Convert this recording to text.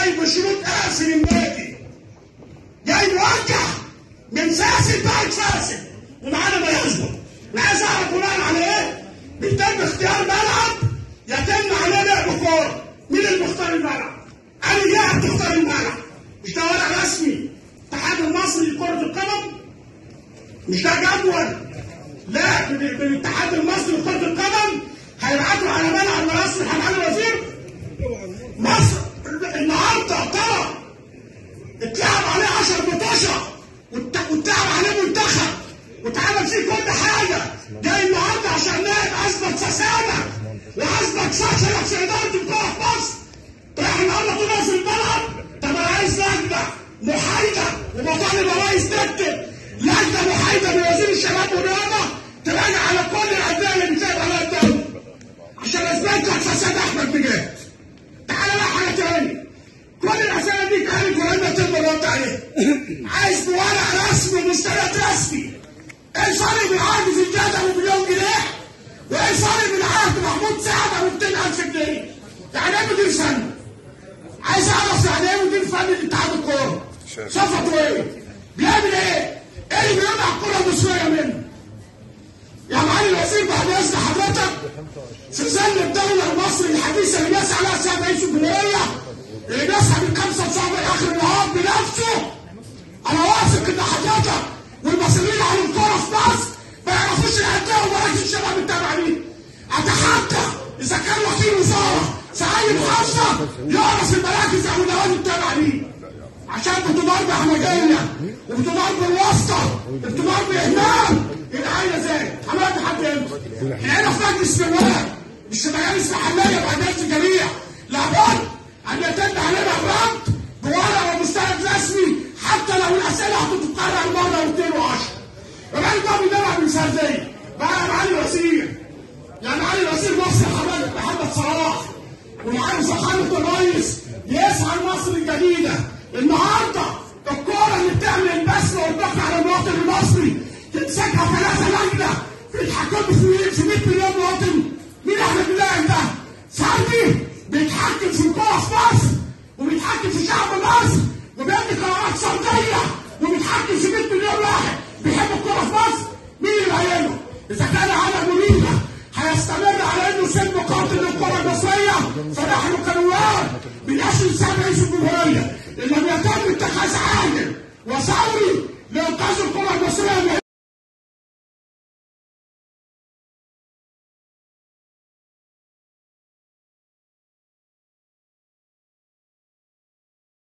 جاي بشروط قاسم النادي جاي موجه من فاسد بقت فاسد ومعانا ما يظبط انا عايز اعرف بناء على ايه؟ بيتم اختيار ملعب يتم عليه لعب كوره مين اللي بيختار الملعب؟ انا لاعب تختار الملعب مش ده ورق رسمي الاتحاد المصري لكره القدم مش ده جدول لا من من الاتحاد المصري لكره القدم هيبعتوا على ملعب رسمي حماد الوزير مصر النهارده طلب اتلعب عليه 10 مطوشه واتلعب عليه منتخب واتعمل فيه كل حاجه جاي النهارده عشان نائب اثبت فسادك واثبت فشلك في اداره الكوره في مصر رايح النهارده تقول في الملعب طب انا عايز لجنه محايده وبطالب الرئيس تكتب لجنه محايده من وزير الشباب والرياضه تراجع على كل الانديه اللي بتلعب عليها الدوري عشان اثبت لك فساد احمد نجاد تعالى بقى حاجه تاني كل الاسئله دي كانت ولما تم الرد عليها عايز بورق رسمي ومستند رسمي ايه الفرق بين عقد في الجدل ومليون جنيه وايه الفرق بين عقد محمود سعد ابو 200000 جنيه يعني ايه مدير فني عايز اعرف يعني ايه مدير فني لاتحاد الكوره صفته ايه بيعمل ايه ايه اللي بيمنع الكوره المصريه منه يا معالي الوزير بعد اذن حضرتك في ظل الدولة المصري الحديثة اللي بيسعى لها سيد رئيس الجمهورية اللي بيسعى من 95 لآخر النهار بنفسه أنا واثق إن حضرتك والمسؤولين عن الكورة في مصر ما يعرفوش الأندية ومراكز الشباب التابعين أتحدى إذا كان وكيل وزارة في أي محافظة يعرف المراكز أو النوادي التابعين عشان بتدار بهمجية وبتدار بالواسطة بتدار بإهمال العيلة زي عملت حد امتى؟ العيلة في مجلس النواب مش في مجالس محلية بعدين الجميع لابد أن يتم علينا الرد بورق ومستند رسمي حتى لو الأسئلة هتتكرر مرة واثنين وعشرة. الراجل ده بيدرع بمثالية بقى يا معالي الوزير يا معالي الوزير مصر حضرتك محمد صلاح ومعالي فخامة الرئيس يسعى لمصر الجديدة النهارده الكورة اللي بتعمل البث والضغط على المواطن المصري تمسكها ثلاثة لجنة بيتحكموا في في 100 مليون مواطن مين احنا بالله ده؟ سعدي بيتحكم في الكورة في مصر وبيتحكم في شعب مصر وبيدي قرارات فردية وبيتحكم في 100 مليون واحد بيحب الكورة في مصر مين اللي هيعمله؟ إذا كان على مريضة هيستمر على انه سن مقاتل للكرة المصرية فنحن كنواب بنشر سبع رئيس الجمهورية ان لم يتم اتخاذ عادل وثوري لانقاذ الكرة المصرية